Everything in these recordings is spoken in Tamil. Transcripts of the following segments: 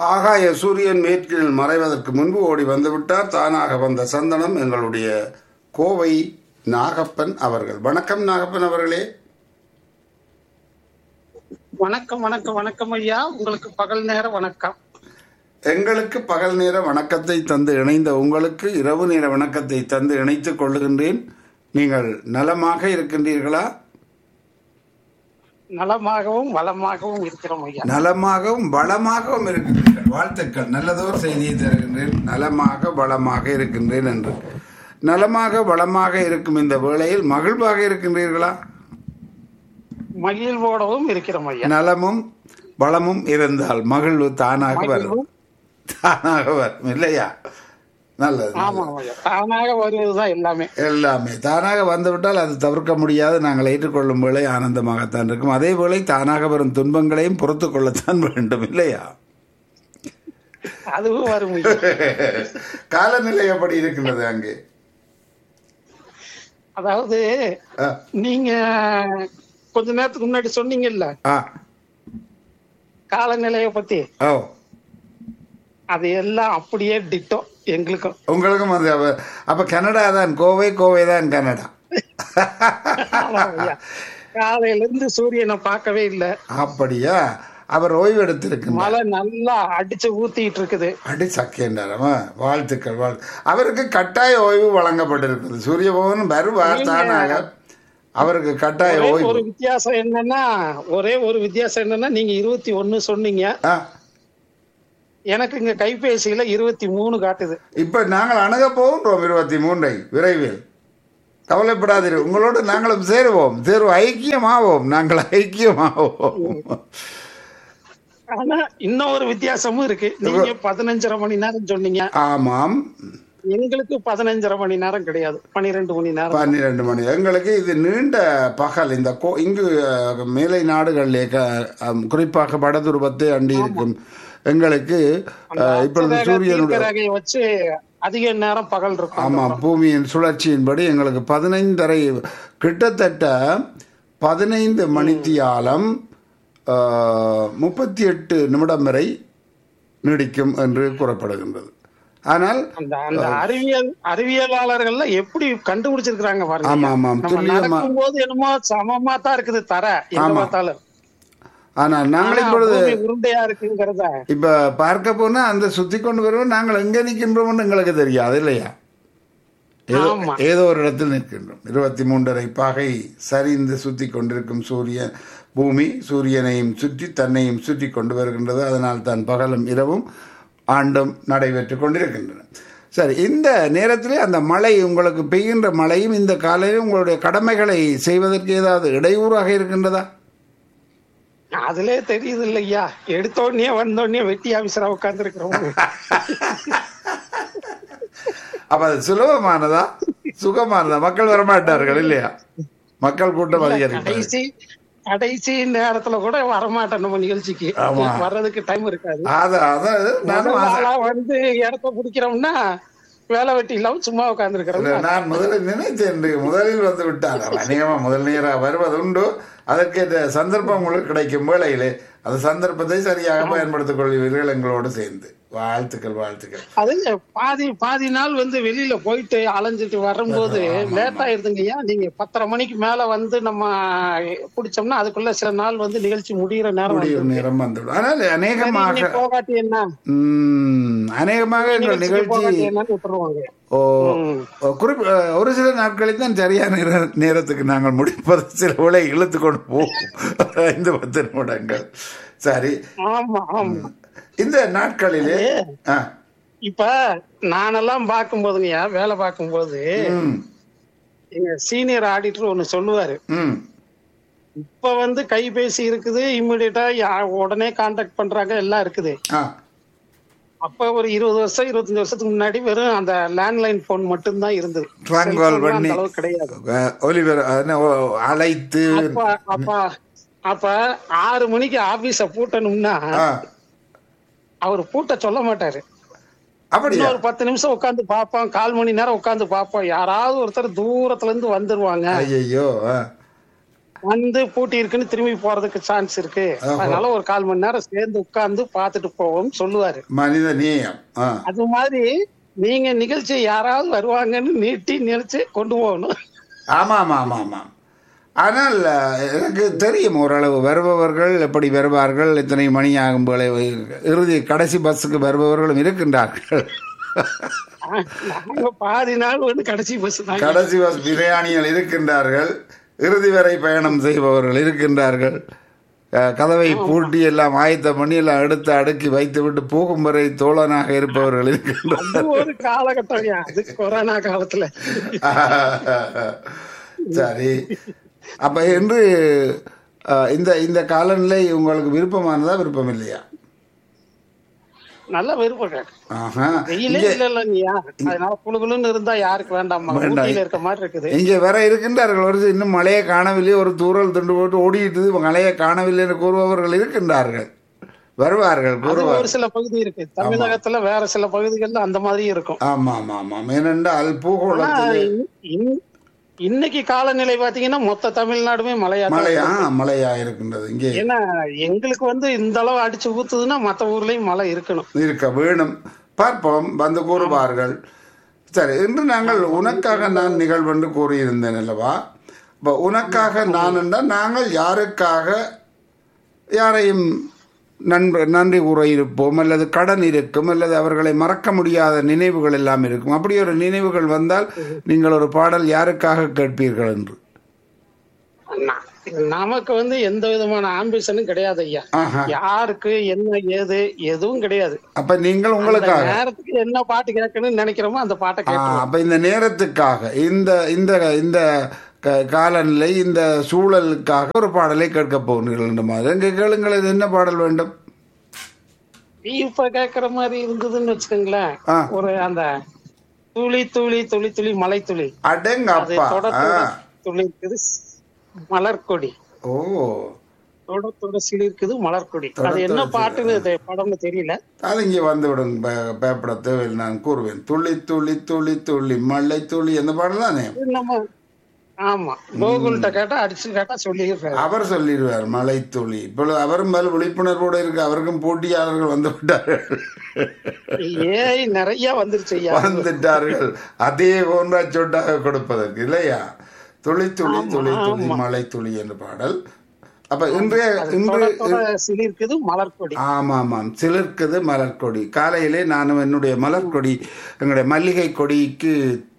ஆகாய சூரியன் மேற்கில் மறைவதற்கு முன்பு ஓடி வந்துவிட்டார் தானாக வந்த சந்தனம் எங்களுடைய கோவை நாகப்பன் அவர்கள் வணக்கம் நாகப்பன் அவர்களே வணக்கம் வணக்கம் வணக்கம் ஐயா உங்களுக்கு பகல் நேர வணக்கம் எங்களுக்கு பகல் நேர வணக்கத்தை தந்து இணைந்த உங்களுக்கு இரவு நேர வணக்கத்தை தந்து இணைத்துக் கொள்ளுகின்றேன் நீங்கள் நலமாக இருக்கின்றீர்களா நலமாகவும் வளமாகவும் இருக்கிறோம் ஐயா நலமாகவும் வளமாகவும் இருக்கின்றீர்கள் வாழ்த்துக்கள் நல்லதோர் செய்தியை தருகின்றேன் நலமாக வளமாக இருக்கின்றேன் என்று நலமாக வளமாக இருக்கும் இந்த வேளையில் மகிழ்வாக இருக்கின்றீர்களா மகிழ்வோடவும் இருக்கிறோம் ஐயா நலமும் வளமும் இருந்தால் மகிழ்வு தானாக வரும் மகிழ்வும் தானாக வரும் இல்லையா நல்லது ஆமா ஐயா தானாக வருவதுதான் எல்லாமே எல்லாமே தானாக வந்துவிட்டால் அது தவிர்க்க முடியாது நாங்கள் ஏற்றுக்கொள்ளும் வேளை ஆனந்தமாகத்தான் இருக்கும் அதே வேளை தானாக வரும் துன்பங்களையும் பொறுத்து கொள்ளத்தான் வேண்டும் இல்லையா அதுவும் வரும் ஐயா. காலநிலை எப்படி இருக்கின்றது அங்கே அதாவது ஆ, நீங்க கொஞ்ச நேரத்துக்கு முன்னாடி சொன்னீங்கல்ல ஆ காலநிலைய பத்தி ஓ அது எல்லாம் அப்படியே டிட்டோ எங்களுக்கும் உங்களுக்கும் அது அப்ப- அப்ப கனடா தான் கோவை கோவை தான் கனடா ஆமா ஐயா. காலையில இருந்து சூரியனை பார்க்கவே இல்ல அப்படியா அவர் ஓய்வு எடுத்திருக்கின்றார் மழை நல்லா அடிச்சு ஊத்திட்டு இருக்குது அடி சக்கேண்டாரமா வாழ்த்துக்கள் வாழ் அவருக்கு கட்டாய ஓய்வு வழங்கப்பட்டிருக்கிறது சூரிய பகவான் வருவார் தானாக அவருக்கு கட்டாய ஒரே ஓய்வு ஒரு வித்தியாசம் என்னன்னா ஒரே ஒரு வித்தியாசம் என்னன்னா நீங்க இருபத்தி ஒண்ணு சொன்னீங்க ஆ, எனக்கு இங்க கைபேசியில இருபத்தி மூணு காட்டுது இப்ப நாங்கள் அணுக போகின்றோம் இருபத்தி மூன்றை விரைவில் கவலைப்படாதீர்கள் உங்களோடு நாங்களும் சேருவோம் சேருவோம் ஐக்கியமாவோம் நாங்கள் ஐக்கியமாவோம் ஆனா இன்னும் ஒரு வித்தியாசமும் இருக்கு நீங்க பதினஞ்சரை மணி நேரம் சொன்னீங்க ஆமாம் எங்களுக்கு பதினஞ்சரை மணி நேரம் கிடையாது பன்னிரெண்டு மணி நேரம் பன்னிரெண்டு மணி எங்களுக்கு இது நீண்ட பகல் இந்த கோ இங்கு அஹ், மேலை நாடுகளிலே க- அம், குறிப்பாக வடதுருவத்தை அண்டி இருக்கும் எங்களுக்கு அஹ், இப்பொழுது அச்சரேகை, சூரியனுடைய தீர்க்கரேகையை வச்சு அதிக நேரம் பகல் இருக்கும் ஆமாம் பூமியின் சுழற்சியின்படி எங்களுக்கு பதினைந்தரை கிட்டத்தட்ட பதினைந்து மணித்தியாலம் முப்பத்தி எட்டு நிமிடம் வரை நீடிக்கும் என்று கூறப்படுகின்றது ஆனால் அந்த அந்த அறிவியல் அறிவியலாளர்கள்ல எப்படி கண்டுபிடிச்சிருக்காங்க பாருங்க ஆமா ஆமாம் நம்ம துல்லியமா நடக்கும்போது என்னமோ சமமா தான் இருக்குது தர எங்க ஆமா. பார்த்தாலும் ஆனால் நாங்கள் ஆனா இப்பொழுது பூமி உருண்டையா இருக்குங்கிறத இப்ப பார்க்க போனா அந்த சுத்தி கொண்டு வருவோம் நாங்கள் எங்க நிற்கின்றோம்னு எங்களுக்கு தெரியாது இல்லையா ஏதோ ஆமா. ஏதோ ஒரு இடத்தில் நிற்கின்றோம் இருபத்தி மூன்றரை பாகை சரிந்து சுத்தி கொண்டிருக்கும் சூரியன் பூமி சூரியனையும் சுற்றி தன்னையும் சுற்றி கொண்டு வருகின்றது அதனால் தான் பகலும் இரவும் ஆண்டும் நடைபெற்று கொண்டிருக்கின்றன சரி இந்த நேரத்திலே அந்த மழை உங்களுக்கு பெய்கின்ற மழையும் இந்த காலையில் உங்களுடைய கடமைகளை செய்வதற்கு ஏதாவது இடையூறாக இருக்கின்றதா அதுலயே தெரியுது இல்லையா எடுத்தோடனே வந்தோடனே வெட்டி ஆபீசரா உட்கார்ந்து இருக்கிறோம் அப்ப அது சுலபமானதா சுகமானதா மக்கள் வரமாட்டார்கள் இல்லையா மக்கள் கூட்டம் அதிகரிப்பார்கள் கடைசி கடைசி நேரத்துல கூட வரமாட்டேன் நம்ம நிகழ்ச்சிக்கு ஆமா. வர்றதுக்கு டைம் இருக்காது அத அதாவது நானும் முதல் ஆசை- ஆளா வந்து இடத்த பிடிக்கிறோம்னா வேலை வெட்டி இல்லாம சும்மா உட்கார்ந்து இல்ல, இருக்கிறோம் நான் முதலில் நினைத்தேன் இன்று முதலில் வந்து விட்டார் அநேகமா முதல் நேராக வருவதுண்டு அதற்கேற்ற சந்தர்ப்பம் உங்களுக்கு கிடைக்கும் வேளையிலே அந்த சந்தர்ப்பத்தை சரியாக பயன்படுத்திக் கொள்வீர்கள் எங்களோடு சேர்ந்து வாழ்த்துக்கள் வாழ்த்துக்கள் அது பாதி பாதி நாள் வந்து வெளியில போயிட்டு அலைஞ்சிட்டு வரும்போது லேட் ஆயிருதுங்கய்யா நீங்க பத்தரை மணிக்கு மேல வந்து நம்ம பிடிச்சோம்னா அதுக்குள்ள சில நாள் வந்து நிகழ்ச்சி முடியிற நேரம் முடியும் நேரம் வந்துவிடும் ஆனால் அநேகமாக இன்னைக்கு போகாட்டி என்ன உம், அநேகமாக எங்கள் நிகழ்ச்சிக்கு போகாட்டி நிகழ்ச்சி என்னன்னு விட்டுருவாங்க ஓ குறிப்பு ஒரு சில நாட்களில் தான் சரியான நேர- நேரத்துக்கு நாங்கள் முடிப்பது சில உலை இழுத்து கொண்டு போவோம் ஐந்து பத்து நிமிடங்கள் சரி ஆமா ஆமா இந்த நாட்களிலே ஆ, இப்ப நானெல்லாம் பார்க்கும்போதுங்கய்யா வேலை பார்க்கும்போது ம், எங்க சீனியர் ஆடிட்டர் ஒண்ணு சொல்லுவாரு ம், இப்ப வந்து கைபேசி இருக்குது இம்மிடியட்டா உடனே கான்டாக்ட் பண்றாங்க எல்லாம் இருக்குது ஆ, அப்ப ஒரு இருபது வருஷம் இருபத்தஞ்சு வருஷத்துக்கு முன்னாடி வெறும் அந்த லேண்ட்லைன் போன் மட்டும்தான் இருந்தது ட்ராங் Cell கால் phone பண்ணி அந்த அளவுக்கு கிடையாது அஹ், ஒலிபர என்ன, ஓ, அழைத்து அப்ப அப்ப அப்ப ஆறு மணிக்கு ஆபீஸ பூட்டணும்னா ஆ, அவர் பூட்ட சொல்ல மாட்டாரு அப்படியா இன்னொரு பத்து நிமிஷம் உட்காந்து பார்ப்போம் கால் மணி நேரம் உட்காந்து பார்ப்போம் யாராவது ஒருத்தர் தூரத்துல இருந்து வந்துருவாங்க ஐயோ வந்து பூட்டி இருக்குன்னு திரும்பி போறதுக்கு சான்ஸ் இருக்கு அதனால ஒரு கால் மணி நேரம் சேர்ந்து உட்கார்ந்து பார்த்துட்டு போவோம்னு சொல்லுவாரு மனித நேயம் ஆ அது மாதிரி நீங்க நிகழ்ச்சி யாராவது வருவாங்கன்னு நீட்டி நினைச்சு கொண்டு போகணும் ஆமாம் ஆமாம் ஆமாம் ஆமாம் ஆனால் அஹ், எனக்கு தெரியும் ஓரளவு வருபவர்கள் எப்படி வருவார்கள் இத்தனை மணி ஆகும் போல இறுதி கடைசி பஸ்ஸுக்கு வருபவர்களும் இருக்கின்றார்கள் நாங்க பாதி நாள் வந்து கடைசி பஸ் தான் கடைசி பஸ் பிரியாணிகள் இருக்கின்றார்கள் இறுதி வரை பயணம் செய்பவர்கள் இருக்கின்றார்கள் அஹ், கதவை பூட்டி எல்லாம் ஆயத்தம் பண்ணி எல்லாம் எடுத்து அடுக்கி வைத்து விட்டு போகும் வரை தோழனாக இருப்பவர்கள் இருக்கின்றார்கள் அது ஒரு காலகட்டம் அது கொரோனா காலத்துல சரி அப்ப என்று அஹ், இந்த இந்த காலநிலை உங்களுக்கு விருப்பமானதா விருப்பம் இல்லையா நல்ல விருப்பம் ஆஹா வெயிலே இல்ல இல்லைங்கய்யா அதனால குளுகுளுன்னு இருந்தா யாருக்கு வேண்டாமா ஊட்டியில இருக்க மாதிரி இருக்குது இங்கே வேற இருக்கின்றார்கள் ஒரு சில இன்னும் மழையை காணவில்லை ஒரு தூரல் துண்டு போட்டு ஓடிட்டு மழையை காணவில்லை என்று கூறுபவர்கள் இருக்கின்றார்கள் வருவார்கள் அது கூறுவார் ஒரு சில பகுதி இருக்கு தமிழகத்துல வேற சில பகுதிகள்ல அந்த மாதிரி இருக்கும் ஆமா ஆமா ஆமாம் ஏனென்றால் ஆனா, பூகோளத்தில் இன்- இன்- இன்னைக்கு காலநிலை பாத்தீங்கன்னா மொத்த தமிழ்நாடுமே மழையா தான் மழையா மழையா இருக்கின்றது இங்கே ஏன்னா எங்களுக்கு வந்து இந்த அளவு அடிச்சு ஊத்துதுன்னா மத்த ஊர்லயும் மழை இருக்கணும் இருக்க வேணும் பார்ப்போம் வந்து கூறுவார்கள் சரி இன்று நாங்கள் உனக்காக நான் நிகழ்வென்று கூறியிருந்தேன் அல்லவா இப்போ உனக்காக நான் என்றால் நாங்கள் யாருக்காக யாரையும் நண்ப நன்றி கூற இருப்போம் அல்லது கடன் இருக்கும் அல்லது அவர்களை மறக்க முடியாத நினைவுகள் எல்லாம் இருக்கும் அப்படி ஒரு நினைவுகள் வந்தால் நீங்கள் ஒரு பாடல் யாருக்காக கேட்பீர்கள் என்று நா- நமக்கு வந்து எந்த விதமான ஆம்பிஷனும் கிடையாது ஐயா ஆஹா யாருக்கு என்ன ஏது எதுவும் கிடையாது அப்ப நீங்கள் அந்த உங்களுக்காக நேரத்துக்கு என்ன பாட்டு கேட்கணும்னு நினைக்கிறோமோ அந்த பாட்டை ஆ, கேட்கணும் அப்ப இந்த நேரத்துக்காக இந்த இந்த இந்த க- காலநிலை இந்த சூழலுக்காக ஒரு பாடலை கேட்க போகிறீர்கள் என்ற மாதிரி எங்க கேளுங்கள் இது என்ன பாடல் வேண்டும் இப்ப கேக்குற மாதிரி இருந்ததுன்னு வச்சுக்கோங்களேன் ஆ. ஒரு அந்த துளி துளி துளி துளி மலை துளி அடங்க அது அப்பா தொட ஆ. தொட துளி இருக்குது மலர்கொடி ஓ தொட தொட சிலிர்க்குது மலர்கொடி அது என்ன பாட்டுன்னு இது படம்னு தெரியல அது இங்கே வந்து விடுங்க பே- பயப்பட தேவையில்லை நான் கூறுவேன் துள்ளி துள்ளி துள்ளி துள்ளி மழை துள்ளி அந்த பாடல் தானே இது நம்ம ஆமா கோகுல்கிட்ட கேட்டா அடிச்சு கேட்டா சொல்லிடுறாரு அவர் சொல்லிடுவார் மழை துளி இப்பொழுது அவரும் மேல் விழிப்புணர்வோடு இருக்கு அவருக்கும் போட்டியாளர்கள் வந்து விட்டார்கள் ஏய் நிறைய வந்துருச்சு ஐயா வந்துட்டார்கள் அதே போன்ற சொட்டாக கொடுப்பதற்கு இல்லையா துளி துளி துளி துளி மழை துளி என்ற பாடல் அப்ப இன்றைய இன்று தொட தொட சிலிர்க்குது மலர்கொடி ஆமாம் ஆமாம் சிலிர்க்குது மலர்கொடி காலையிலே நானும் என்னுடைய மலர்கொடி எங்களுடைய மல்லிகை கொடிக்கு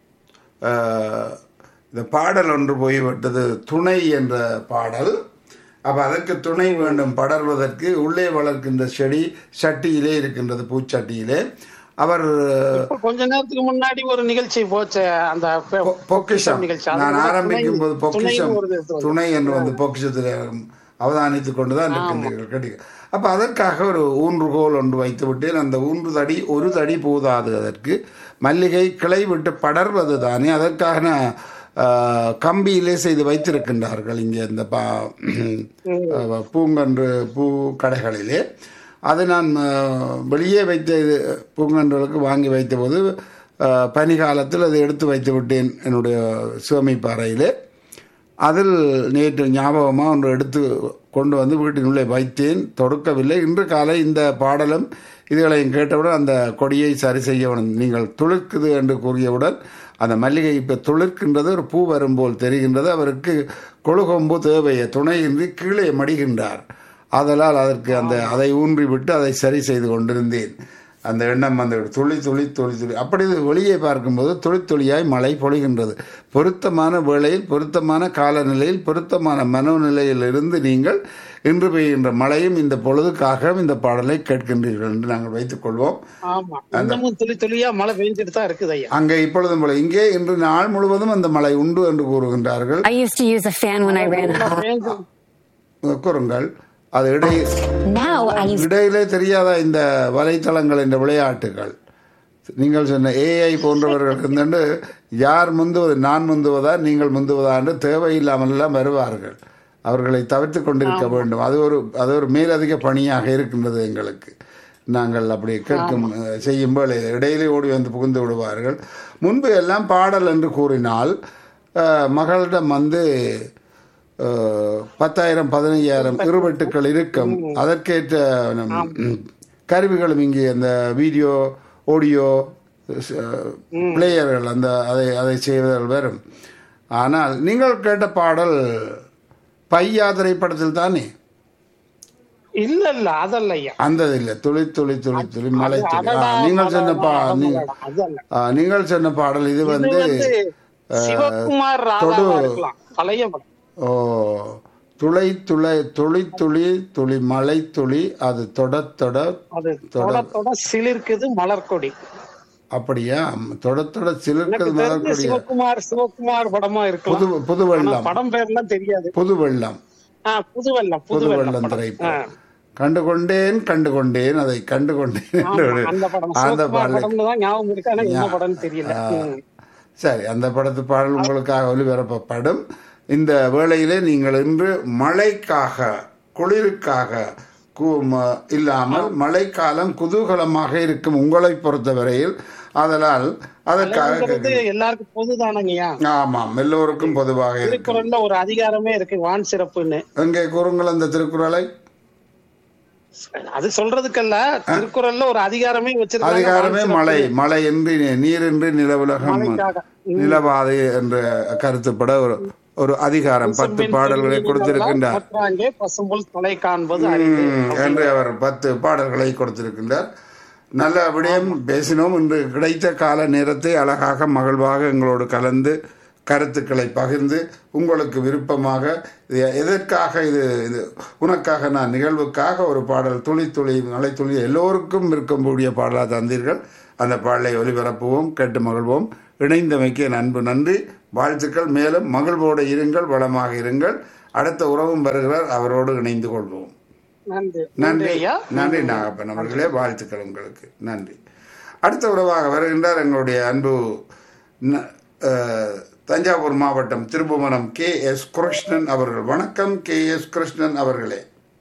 ஆஹ், இந்த பாடல் ஒன்று போய்விட்டது துணை என்ற பாடல் அப்ப அதற்கு துணை வேண்டும் படர்வதற்கு உள்ளே வளர்க்கின்ற செடி சட்டியிலே இருக்கின்றது பூச்சட்டியிலே அவர் இப்ப கொஞ்ச நேரத்துக்கு முன்னாடி ஒரு நிகழ்ச்சி போச்சு அந்த பெ- பொ- பொக்கிஷம் நிகழ்ச்சி. அது நான் கூட ஆரம்பிக்கும் போது துணை- பொக்கிஷம் துணைன்னு ஒரு இது வந்து. துணை என்று வந்து பொக்கிஷத்தில் அவதானித்துக் கொண்டுதான் இருக்கின்றீர்கள் கிடைக்கும் அப்ப அதற்காக ஒரு ஊன்றுகோல் ஒன்று வைத்து விட்டேன் அந்த ஊன்று தடி ஒரு தடி போதாது அதற்கு மல்லிகை கிளை விட்டு படர்வது தானே அதற்காக நான், ஆஹ், கம்பியிலே செய்து வைத்திருக்கின்றார்கள் இங்கே இந்த பா ஆஹ், பூங்கன்று பூ கடைகளிலே அதை நான் ஆஹ், வெளியே வைத்த இது பூங்கன்றுகளுக்கு வாங்கி வைத்தபோது ஆஹ், பனிகாலத்தில் அதை எடுத்து வைத்து விட்டேன் என்னுடைய சிவமைப்பாறையிலே அதில் நேற்று ஞாபகமாக ஒன்று எடுத்து கொண்டு வந்து வீட்டினுள்ளே வைத்தேன் தொடுக்கவில்லை இன்று காலை இந்த பாடலும் இதுகளையும் கேட்டவுடன் அந்த கொடியை சரி செய்யவுடன் நீங்கள் துளிர்க்குது என்று கூறியவுடன் அந்த மல்லிகை இப்போ துளிர்க்கின்றது ஒரு பூ வரும் போல் தெரிகின்றது அவருக்கு கொழுகொம்பு தேவையை துணையின்றி கீழே மடிகின்றார் ஆதலால் அதற்கு அந்த அதை ஊன்றி விட்டு அதை சரி செய்து கொண்டிருந்தேன் அந்த எண்ணம் வந்து துளி துளி துளி துளி அப்படி இது வெளியே பார்க்கும்போது துளி துளியாய் மழை பொழிகின்றது பொருத்தமான வேளையில் பொருத்தமான காலநிலையில் பொருத்தமான மனோநிலையில் இருந்து நீங்கள் இன்று பெய்கின்ற மழையும் இந்த பொழுதுக்காக இந்த பாடலை கேட்கின்றீர்கள் என்று நாங்கள் வைத்துக் கொள்வோம் ஆமா இன்னமும் துளி துளியா மழை பெஞ்சிட்டு தான் இருக்குது ஐயா அங்கே இப்பொழுதும் போல இங்கே இன்று நாள் முழுவதும் அந்த மழை உண்டு என்று கூறுகின்றார்கள் I used to use a fan when I ran a house. பேஞ்சு- கூறுங்கள் அது இடை Now I use இடையிலே தெரியாத இந்த வலைத்தளங்கள் இந்த விளையாட்டுகள் நீங்கள் சொன்ன ஏஐ போன்றவர்கள் இருந்துட்டு யார் முந்துவது நான் முந்துவதா நீங்கள் முந்துவதா என்று தேவையில்லாமல் எல்லாம் வருவார்கள் அவர்களை தவிர்த்து கொண்டிருக்க வேண்டும் அது ஒரு அது ஒரு மேலதிக பணியாக இருக்கின்றது எங்களுக்கு நாங்கள் அப்படி கேட்கும் அஹ், செய்யும் வேளையில் இடையிலே ஓடி வந்து புகுந்து விடுவார்கள் முன்பு எல்லாம் பாடல் என்று கூறினால் அஹ், மகளிடம் வந்து அஹ், பத்தாயிரம் பதினையாயிரம் இருவட்டுக்கள் இருக்கும் அதற்கேற்ற நம், ம், கருவிகளும் இங்கே அந்த வீடியோ ஆடியோ பிளேயர்கள் அந்த அதை அதை செய்வர்கள் வரும் ஆனால் நீங்கள் கேட்ட பாடல் பையா திரைப்படத்தில் தானே இல்ல இல்ல அதல்ல ஐயா அந்த இல்லை துளி துளி துளி துளி மலை துளி அடடா, ஆ, நீங்கள் சொன்ன பா அடடா, நீ- அடடா, அதல்ல. ஆ, நீங்கள் சொன்ன பாடல் இது இது வந்து வந்து சிவகுமார் ராதாவா இருக்கலாம் பழைய படம் ஓ துளை துளை துளி துளி துளி மலை துளி அது தொட தொட அது தொட தொட சிலிர்க்குது மலர்கொடி அப்படியா தொட தொட எனக்கு சிலிர்க்கிறது தெரிஞ்ச மலர்கொடியா சிவகுமார் சிவகுமார் படமா புது இருக்கலாம் புது ஆனா வெள்ளம் படம் பேர்லாம் தெரியாது புது வெள்ளம் ஆஹ் புதுவெல்லம் புது புதுவெல்லம் வெள்ளம் படம். திரைப்படம் கண்டு கொண்டேன் கண்டு கொண்டேன் அதை கண்டு கொண்டேன் என்று ஆமா, ஒரு- அந்த படம் அந்த சிவகுமார் பாடலை படம்னு தான் ஞாபகம் இருக்கு ஆனா என்ன படம்னு தெரியல ம். சரி அந்த படத்து பாடல் உங்களுக்காக ஒளிபரப்பப்படும் இந்த வேளையிலே நீங்கள் இன்று மழைக்காக குளிருக்காக கு- ம- இல்லாமல் மழைக்காலம் குதூகலமாக இருக்கும் உங்களை பொறுத்தவரையில் அதனால் அதற்காக மலைங்கிறது எல்லாருக்கும் பொதுதானங்கய்யா ஆமாம் எல்லோருக்கும் பொதுவாக இருக்கும் திருக்குறள்ல ஒரு அதிகாரமே இருக்கு வான் சிறப்புன்னு எங்கே கூறுங்கள் அந்த திருக்குறளை அது சொல்றதுக்கல்ல திருக்குறள்ல ஒரு அதிகாரமே வச்சிருக்காங்க அதிகாரமே வான் மழை மழை என்று நீரின்றி நிலவுலகம் மழைக்காக. நிலவாது என்ற கருத்துப்பட ஒரு ஒரு அதிகாரம் பத்து சிறப்பு. பாடல்களை கொடுத்திருக்கின்றார் மற்றாங்கே பசும்புல் தலை காண்பது அறிவு ம், என்று அவர் பத்து பாடல்களை கொடுத்திருக்கின்றார் நல்ல விடயம் பேசினோம் இன்று கிடைத்த கால நேரத்தை அழகாக மகிழ்வாக எங்களோடு கலந்து கருத்துக்களை பகிர்ந்து உங்களுக்கு விருப்பமாக இது எதற்காக இது இது உனக்காக நான் நிகழ்வுக்காக ஒரு பாடல் துளி துளி மலை துளி எல்லோருக்கும் இருக்கக்கூடிய பாடலாக தந்தீர்கள் அந்த பாடலை ஒலிபரப்புவோம் கேட்டு மகிழ்வோம் இணைந்தமைக்கு என் அன்பு நன்றி வாழ்த்துக்கள் மேலும் மகிழ்வோடு இருங்கள் வளமாக இருங்கள் அடுத்த உறவும் வருகிறார் அவரோடு இணைந்து கொள்வோம் நன்றி நன்றி ஐயா நன்றி நாகப்பன் அவர்களே வாழ்த்துக்கள் உங்களுக்கு நன்றி அடுத்த உறவாக வருகின்றார் எங்களுடைய அன்பு ந- அஹ், தஞ்சாவூர் மாவட்டம் திருப்புவனம் கே எஸ் கிருஷ்ணன் அவர்கள் வணக்கம் கே எஸ் கிருஷ்ணன் அவர்களே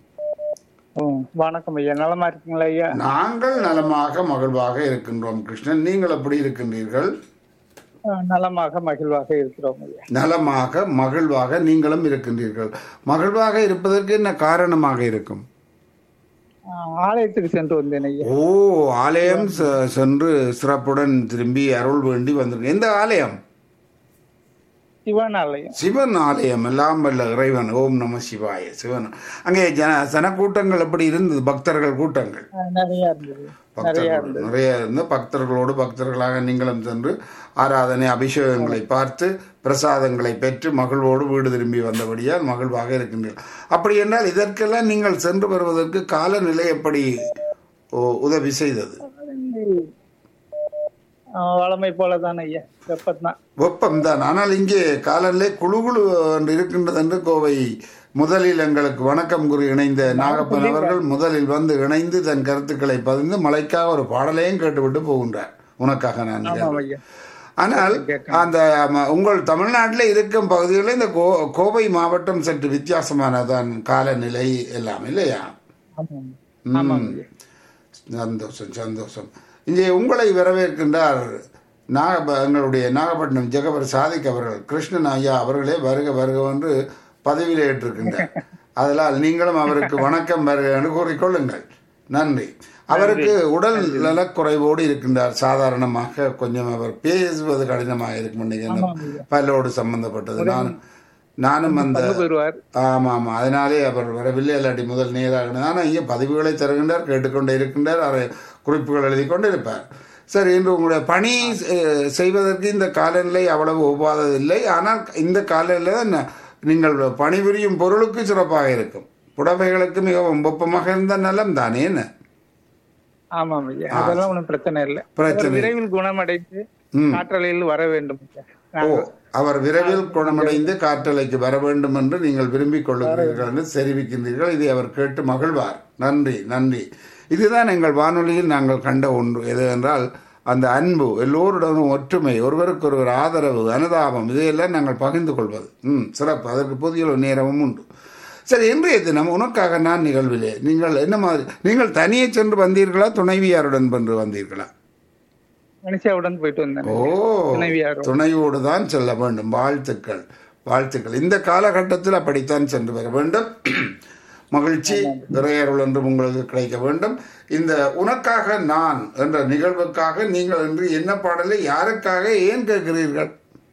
ம், வணக்கம் ஐயா நலமா இருக்கீங்களா ஐயா நாங்கள் நலமாக மகிழ்வாக இருக்கின்றோம் கிருஷ்ணன் நீங்கள் எப்படி இருக்கின்றீர்கள் ஆ, நலமாக மகிழ்வாக இருக்கிறோம் ஐயா நலமாக மகிழ்வாக நீங்களும் இருக்கின்றீர்கள் மகிழ்வாக இருப்பதற்கு என்ன காரணமாக இருக்கும் ஆ, ஆலயத்துக்கு சென்று வந்தேன் ஐயா ஓ ஆலயம் செ- சென்று சிறப்புடன் திரும்பி அருள் வேண்டி வந்திருக்கேன் எந்த ஆலயம் சிவன் ஆலயம் சிவன் ஆலயம் எல்லாம் வல்ல இறைவன் ஓம் நம சிவாய சிவன் அங்கே ஜன சனக்கூட்டங்கள் எப்படி இருந்தது பக்தர்கள் கூட்டங்கள் ஆ, நிறைய இருந்தது நிறைய பக்தர்கள் இருந்தது நிறைய இருந்து பக்தர்களோடு பக்தர்களாக நீங்களும் சென்று ஆராதனை அபிஷேகங்களை பார்த்து பிரசாதங்களை பெற்று மகிழ்வோடு வீடு திரும்பி வந்தபடியால் மகிழ்வாக இருக்கின்றீர்கள் அப்படி என்றால் இதற்கெல்லாம் நீங்கள் சென்று வருவதற்கு காலநிலை எப்படி ஓ- உதவி செய்தது ஆ, வளமை போலதான் ஐயா வெப்பத்தான் வெப்பம்தான் ஆனால் இங்கே காலநிலை குழு குழு என்று இருக்கின்றது என்று கோவை முதலில் எங்களுக்கு வணக்கம் கூறி இணைந்த நாகப்பன் அவர்கள் முதலில் வந்து இணைந்து தன் கருத்துக்களை பதிந்து மலைக்காக ஒரு பாடலையும் கேட்டுவிட்டு போகின்றார் உனக்காக நான் ஆமாம் நிகழ்வு. ஐயா ஆனால் அந்த ம- உங்கள் தமிழ்நாட்டில் இருக்கும் பகுதிகளில் இந்த கோ கோவை மாவட்டம் சற்று வித்தியாசமானதான் காலநிலை எல்லாம் இல்லையா ஆமாம் ம். சந்தோஷம் சந்தோஷம் இங்கே உங்களை வரவேற்கின்றார் நாக எங்களுடைய நாகப்பட்டினம் ஜெகவர் சாதிக் அவர்கள் கிருஷ்ணன் ஐயா அவர்களே வருக வருக என்று பதவியில் ஏற்றிருக்கின்றார் அதனால் நீங்களும் அவருக்கு வணக்கம் வருக என்று கூறிக்கொள்ளுங்கள் நன்றி அவருக்கு உடல் நலக்குறைவோடு இருக்கின்றார் சாதாரணமாக கொஞ்சம் அவர் பேசுவது கடினமாக இருக்கும் நினைக்கிறேன் பல்லோடு சம்பந்தப்பட்டது நான் நானும் அந்த பங்கு பெறுவார் ஆமா ஆமா அதனாலே அவர் வரவில்லை இல்லாட்டி முதல் நேராக ஆனால் இங்கே பதிவுகளை தருகின்றார் கேட்டுக்கொண்டே இருக்கின்றார் அவர் குறிப்புகள் எழுதி கொண்டு இருப்பார் சரி இன்று உங்களுடைய பணி அஹ், செய்வதற்கு இந்த காலநிலை அவ்வளவு ஒவ்வாததில்லை ஆனால் இந்த காலநிலை தான் நீங்கள் பணிபுரியும் பொருளுக்கு சிறப்பாக இருக்கும் புடவைகளுக்கு மிகவும் வெப்பமாக இருந்த நலம் தானே என்ன ஆமாம் ஐயா அதெல்லாம் ஒண்ணும் பிரச்சனை இல்லை பிரச்சனை அவர் விரைவில் குணமடைந்து ம். காற்றலையில் வர வேண்டும் ஐயா ஓ நாங்கள் அவர் விரைவில் குணமடைந்து காற்றலைக்கு வர வேண்டும் என்று நீங்கள் விரும்பிக் கொள்ளுகிறீர்கள் என்று தெரிவிக்கின்றீர்கள் இதை அவர் கேட்டு மகிழ்வார் நன்றி நன்றி இதுதான் எங்கள் வானொலியில் நாங்கள் கண்ட ஒன்று எது என்றால் அந்த அன்பு எல்லோருடனும் ஒற்றுமை ஒருவருக்கொருவர் ஆதரவு அனுதாபம் இதையெல்லாம் நாங்கள் பகிர்ந்து கொள்வது ம் சிறப்பு அதற்கு புதிய ஒரு நேரமும் உண்டு சரி இன்றைய தினம் உனக்காக நான் நிகழ்விலே நீங்கள் என்ன மாதிரி நீங்கள் தனியே சென்று வந்தீர்களா துணைவியாருடன் சென்று வந்தீர்களா மனுஷாவுடன் போயிட்டு வந்தேன் ஓ துணைவியாரோட. துணையோடு தான் செல்ல வேண்டும் வாழ்த்துக்கள் வாழ்த்துக்கள் இந்த காலகட்டத்தில் அப்படித்தான் சென்று வர வேண்டும் மகிழ்ச்சி இறையருள் என்றும் உங்களுக்கு கிடைக்க வேண்டும் இந்த உனக்காக நான் என்ற நிகழ்வுக்காக நீங்கள் இன்று என்ன பாடலை யாருக்காக ஏன் கேட்கிறீர்கள்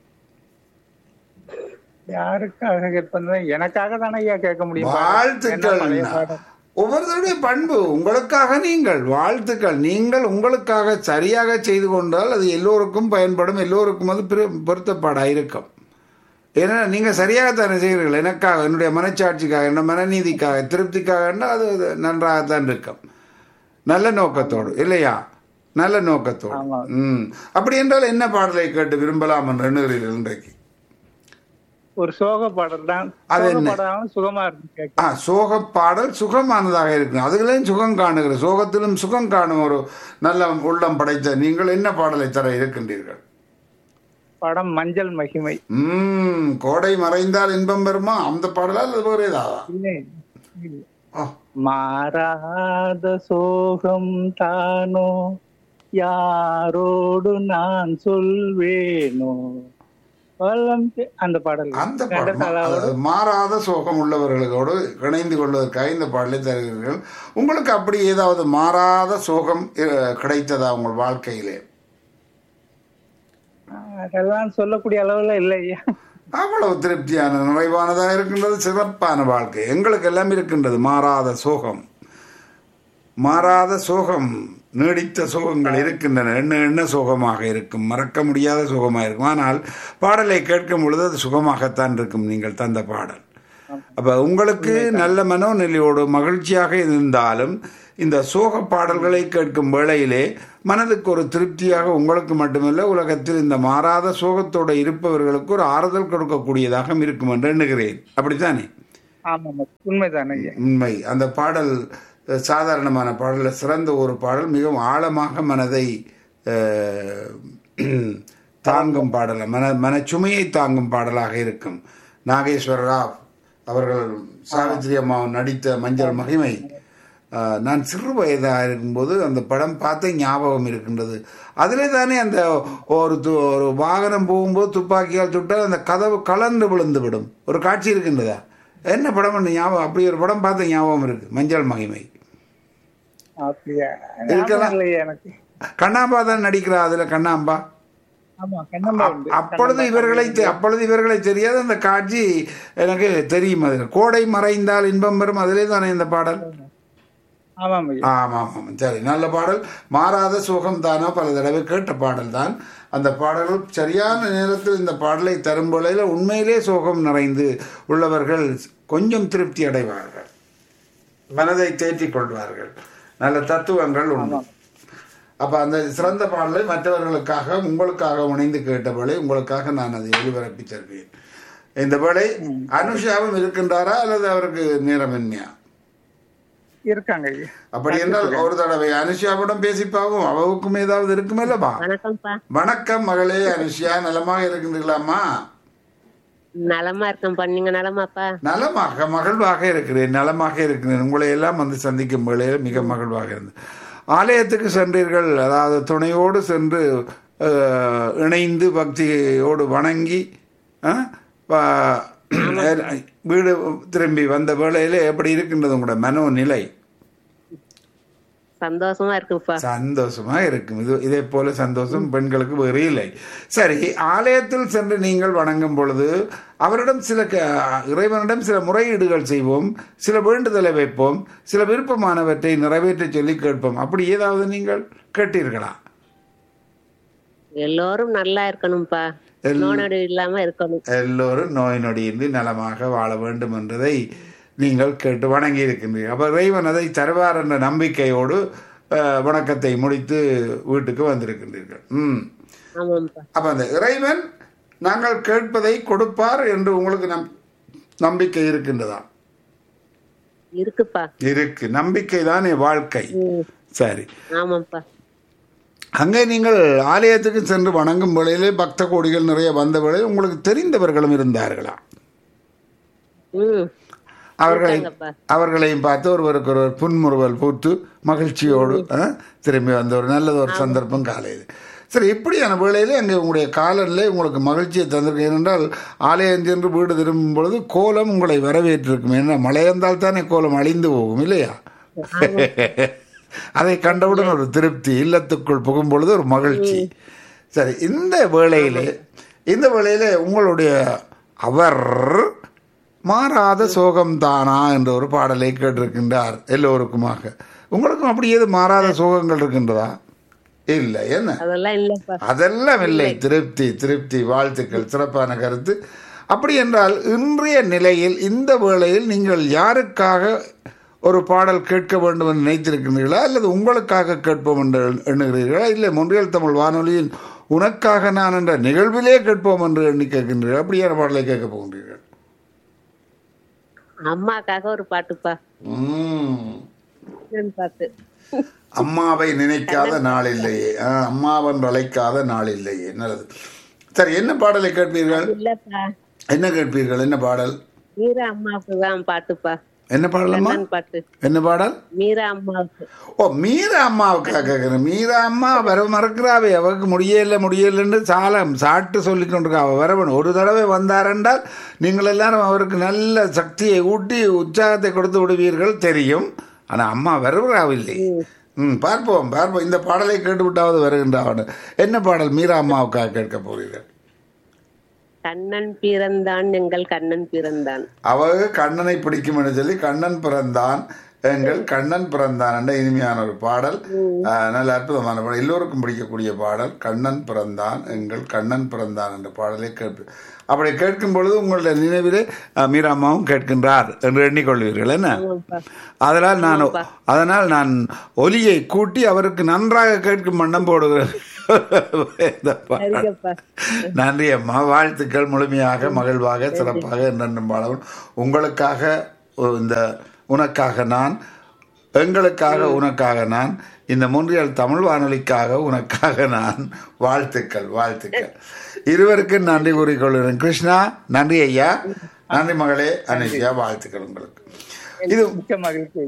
யாருக்காக கேட்பது எனக்காக தானே ஐயா கேட்க முடியும் வாழ்த்துக்கள் என்ன பழைய பாடல்? ஒவ்வொருத்தருடைய பண்பு உங்களுக்காக நீங்கள் வாழ்த்துக்கள் நீங்கள் உங்களுக்காக சரியாக செய்து கொண்டால் அது எல்லோருக்கும் பயன்படும் எல்லோருக்கும் அது பிர- பொருத்தப்பாடாக இருக்கும் ஏன்னா நீங்கள் சரியாகத்தானே செய்கிறீர்கள் எனக்காக என்னுடைய மனச்சாட்சிக்காக என்ன மனநீதிக்காக திருப்திக்காக அது அது நன்றாகத்தான் இருக்கும் நல்ல நோக்கத்தோடு இல்லையா நல்ல நோக்கத்தோடு ஆமா. ம் அப்படி என்றால் என்ன பாடலை கேட்டு விரும்பலாம் என்று எண்ணுகிறீர்கள் இன்றைக்கு ஒரு சோக பாடல் தான் அது சோக என்ன? பாடலும் சுகமா இருக்கு கேட்க ஆ சோக பாடல் சுகமானதாக இருக்கும் அதுகளையும் சுகம் காணுகிற சோகத்திலும் சுகம் காணும் ஒரு நல்ல உள்ளம் படைத்த நீங்கள் என்ன பாடலை தர இருக்கின்றீர்கள் படம் மஞ்சள் மகிமை ம் கோடை மறைந்தால் இன்பம் பெறுமா அந்த பாடலா அல்லது வேறு ஏதாவா இல்லை, இல்லை. ஆ, மாறாத சோகம் தானோ யாரோடு நான் சொல்வேனோ வளம் தே- அந்த பாடல் அந்த பாடல் அதாவது மாறாத சோகம் உள்ளவர்களோடு இணைந்து கொள்வதற்காக இந்த பாடலை தருகிறீர்கள் உங்களுக்கு அப்படி ஏதாவது மாறாத சோகம் அஹ், கிடைத்ததா உங்கள் வாழ்க்கையிலே அதெல்லாம் சொல்லக்கூடிய அளவுல இல்லையா அவ்வளவு திருப்தியான நிறைவானதாக இருக்கின்றது சிறப்பான வாழ்க்கை எங்களுக்கு எல்லாம் இருக்கின்றது மாறாத சோகம் மாறாத சோகம் நீடித்த சோகங்கள் இருக்கின்றன எண்ண எண்ண சுகமாக இருக்கும் மறக்க முடியாத சுகமாக இருக்கும் ஆனால் பாடலை கேட்கும் பொழுது அது சுகமாகத்தான் இருக்கும் நீங்கள் தந்த பாடல் அப்ப உங்களுக்கு நல்ல மனோநிலையோடு மகிழ்ச்சியாக இருந்தாலும் இந்த சோக பாடல்களை கேட்கும் வேளையிலே மனதுக்கு ஒரு திருப்தியாக உங்களுக்கு மட்டுமல்ல உலகத்தில் இந்த மாறாத சோகத்தோடு இருப்பவர்களுக்கு ஒரு ஆறுதல் கொடுக்கக்கூடியதாக இருக்கும் என்று எண்ணுகிறேன் அப்படித்தானே ஆமா ஆமா. உண்மைதான் ஐயா உண்மை அந்த பாடல் அஹ், சாதாரணமான பாடல் சிறந்த ஒரு பாடல் மிகவும் ஆழமாக மனதை அஹ், தாங்கும் பாடல் மன மனச்சுமையை தாங்கும் பாடலாக இருக்கும் நாகேஸ்வர ராவ் அவர்கள் சாவித்ரி அம்மா நடித்த மஞ்சள் மகிமை அஹ், நான் சிறு வயதாக இருக்கும்போது அந்த படம் பார்த்த ஞாபகம் இருக்கின்றது அதிலே தானே அந்த ஒரு து- ஒரு வாகனம் போகும்போது துப்பாக்கியால் சுட்டால் அந்த கதவு கலந்து விழுந்து விடும் ஒரு காட்சி இருக்கின்றதா என்ன படம் ஒன்று ஞாபகம் அப்படி ஒரு படம் பார்த்த ஞாபகம் இருக்கு மஞ்சள் மகிமை அப்படியா இருக்கலாம். ஞாபகம் இல்லையே எனக்கு கண்ணாம்பா தான் நடிக்கிறா அதுல கண்ணாம்பா ஆமா கண்ணம்மா உண்டு அப்பொழுது இவர்களை தெ- அப்பொழுது இவர்களை தெரியாத அந்த காட்சி எனக்கு தெரியும் அதில் கோடை மறைந்தால் இன்பம் பெறும் அதிலே தானே இந்த பாடல் ஆமாம் ஐயா ஆமாம் ஆமாம் சரி நல்ல பாடல் மாறாத சுகம் தானா பல தடவை கேட்ட பாடல் தான் அந்த பாடல்கள் சரியான நேரத்தில் இந்த பாடலை தரும் வேளையில் உண்மையிலே சோகம் நிறைந்து உள்ளவர்கள் கொஞ்சம் திருப்தி அடைவார்கள் மனதை தேற்றிக் கொள்வார்கள் நல்ல தத்துவங்கள் உண்டு அப்ப அந்த சிறந்த பாடலை மற்றவர்களுக்காக உங்களுக்காக இணைந்து கேட்ட வேளை உங்களுக்காக நான் அதை ஒளிபரப்பி தருவேன் இந்த வேளை அனுஷாவும் இருக்கின்றாரா அல்லது அவருக்கு நேரமின்மையா இருக்காங்க ஐயா அப்படி என்றால் ஒரு தடவை அனுஷியாவிடம் பேசி பார்ப்போம் அவவுக்கும் ஏதாவது இருக்குமல்லப்பா வணக்கம்ப்பா வணக்கம் மகளே அனுஷியா நலமாக இருக்கின்றீர்களாமா நலமா இருக்கேன்ப்பா நீங்க நலமாப்பா நலமாக மகிழ்வாக இருக்கிறேன் நலமாக இருக்கிறேன் உங்களை எல்லாம் வந்து சந்திக்கும் வேளையில் மிக மகிழ்வாக இருந்தது ஆலயத்துக்கு சென்றீர்கள் அதாவது துணையோடு சென்று அஹ், இணைந்து பக்தியோடு வணங்கி அஹ், வ- வீடு திரும்பி வந்த வேளையில எப்படி இருக்கின்றது உங்களோட மனோநிலை சந்தோஷமா இருக்குப்பா சந்தோஷமா இருக்கும் இது இதே போல சந்தோஷம் பெண்களுக்கு வேறு இல்லை சரி ஆலயத்தில் சென்று நீங்கள் வணங்கும் பொழுது அவரிடம் சில க- இறைவனிடம் சில முறையீடுகள் செய்வோம் சில வேண்டுதலை வைப்போம் சில விருப்பமானவற்றை நிறைவேற்ற சொல்லி கேட்போம் அப்படி ஏதாவது நீங்கள் கேட்டீர்களா எல்லோரும் நல்லா இருக்கணும்ப்பா எல்- நோனடு இல்லாம இருக்கணும் எல்லோரும் நோய் நொடியின்றி நலமாக வாழ வேண்டும் என்பதை நீங்கள் கேட்டு வணங்கி இருக்கின்றீர்கள் அப்ப இறைவன் அதை தருவார் என்ற நம்பிக்கையோடு அஹ், வணக்கத்தை முடித்து வீட்டுக்கு வந்திருக்கின்றீர்கள் ம் ஆமாம்ப்பா அப்ப அந்த இறைவன் நாங்கள் கேட்பதை கொடுப்பார் என்று உங்களுக்கு நம் நம்பிக்கை இருக்கின்றதா இருக்குப்பா இருக்கு நம்பிக்கை தானே வாழ்க்கை ம், சரி ஆமாம்ப்பா அங்கே நீங்கள் ஆலயத்துக்கு சென்று வணங்கும் வேளையிலே பக்த கோடிகள் நிறைய வந்த வேளையில் உங்களுக்கு தெரிந்தவர்களும் இருந்தார்களா ம் அவர்களை இருக்காங்கப்பா. அவர்களையும் பார்த்து ஒருவருக்கு ஒருவர் புன்முறுவல் பூத்து மகிழ்ச்சியோடு ஆ, திரும்பி வந்த ஒரு நல்லது ஒரு சந்தர்ப்பம் காலையில் சரி இப்படியான வேளையிலே அங்கே உங்களுடைய காலனிலே உங்களுக்கு மகிழ்ச்சியை தந்திருக்கு ஏனென்றால் ஆலயம் சென்று வீடு திரும்பும் பொழுது கோலம் உங்களை வரவேற்றிருக்கும் ஏன்னா மழை வந்தால் தானே கோலம் அழிந்து போகும் இல்லையா அதை கண்டவுடன் ஒரு திருப்தி இல்லத்துக்குள் புகும் பொழுது ஒரு மகிழ்ச்சி சரி இந்த வேளையிலே இந்த வேளையிலே உங்களுடைய அவர் மாறாத சோகம்தானா என்ற ஒரு பாடலை கேட்டிருக்கின்றார் எல்லோருக்குமாக உங்களுக்கும் அப்படி ஏது மாறாத சோகங்கள் இருக்கின்றதா இல்லை என்ன அதெல்லாம் இல்லப்பா அதெல்லாம் இல்லை திருப்தி திருப்தி வாழ்த்துக்கள் சிறப்பான கருத்து அப்படி என்றால் இன்றைய நிலையில் இந்த வேளையில் நீங்கள் யாருக்காக ஒரு பாடல் கேட்க வேண்டும் என்று நினைத்திருக்கிறீர்களா அல்லது உங்களுக்காக கேட்போம் என்று எண்ணுகிறீர்களா இல்லை மொன்றியல் தமிழ் வானொலியில் உனக்காக நான் என்ற நிகழ்விலே கேட்போம் என்று எண்ணி கேட்கின்றீர்கள் அப்படியான பாடலை கேட்க போகின்றீர்கள் அம்மாக்காக ஒரு பாட்டுப்பா உம். இன்னொரு பாட்டு அம்மாவை நினைக்காத நாள் இல்லையே ஆ, அம்மாவன் அழைக்காத நாள் இல்லையே நல்லது சரி என்ன பாடலை கேட்பீர்கள் இல்லப்பா என்ன கேட்பீர்கள் என்ன பாடல் மீரா அம்மாவுக்கு தான் பாட்டுப்பா என்ன பாடலம்மா கண்ணன் பாட்டு என்ன பாடல் மீரா அம்மாவுக்கு ஓ மீரா அம்மாவுக்காக கேட்குறேன் மீரா அம்மா வர மறக்கிறாவே அவருக்கு முடியல முடியலன்னு சாலம் சாட்டு சொல்லி கொண்டிருக்கா அவ வரவன் ஒரு தடவை வந்தாரென்றால் நீங்கள் எல்லாரும் அவருக்கு நல்ல சக்தியை ஊட்டி உற்சாகத்தை கொடுத்து விடுவீர்கள் தெரியும் ஆனா அம்மா வருகிறாவில்லை ம் பார்ப்போம் பார்ப்போம் இந்த பாடலை கேட்டுவிட்டாவது வருகின்றான் என்ன பாடல் மீரா அம்மாவுக்காக கேட்க போகிறீர்கள் கண்ணன் பிறந்தான் எங்கள் கண்ணன் பிறந்தான் அவங்க கண்ணனை பிடிக்கும் என்று சொல்லி கண்ணன் பிறந்தான் எங்கள் கண்ணன் பிறந்தான் என்ற இனிமையான ஒரு பாடல் ஆஹ், நல்ல அற்புதமான பாடல் எல்லோருக்கும் பிடிக்கக்கூடிய பாடல் கண்ணன் பிறந்தான் எங்கள் கண்ணன் பிறந்தான் என்ற பாடலை கேட்பு அப்படி கேட்கும் பொழுது உங்களுடைய நினைவிலே ஆஹ், மீராம்மாவும் கேட்கின்றார் என்று எண்ணிக்கொள்வீர்கள் என்ன ஆமாப்பா அதனால் நான் அதனால் நான் ஒலியை கூட்டி அவருக்கு நன்றாக கேட்கும் வண்ணம் போடுகிறேன் இந்த பாடல். சரிங்கப்பா நன்றி அம்மா வாழ்த்துக்கள் முழுமையாக மகிழ்வாக சிறப்பாக என்றென்றும் வாழவும் உங்களுக்காக ஒ- இந்த உனக்காக நான் எங்களுக்காக உனக்காக நான் இந்த முன்றியல் தமிழ் வானொலிக்காக உனக்காக நான் வாழ்த்துக்கள் வாழ்த்துக்கள் இருவருக்கும் நன்றி கூறிக்கொள்கிறேன் கிருஷ்ணா நன்றி ஐயா நன்றி மகளே அனுஷியா வாழ்த்துக்கள் உங்களுக்கு இது மிக்க மகிழ்ச்சி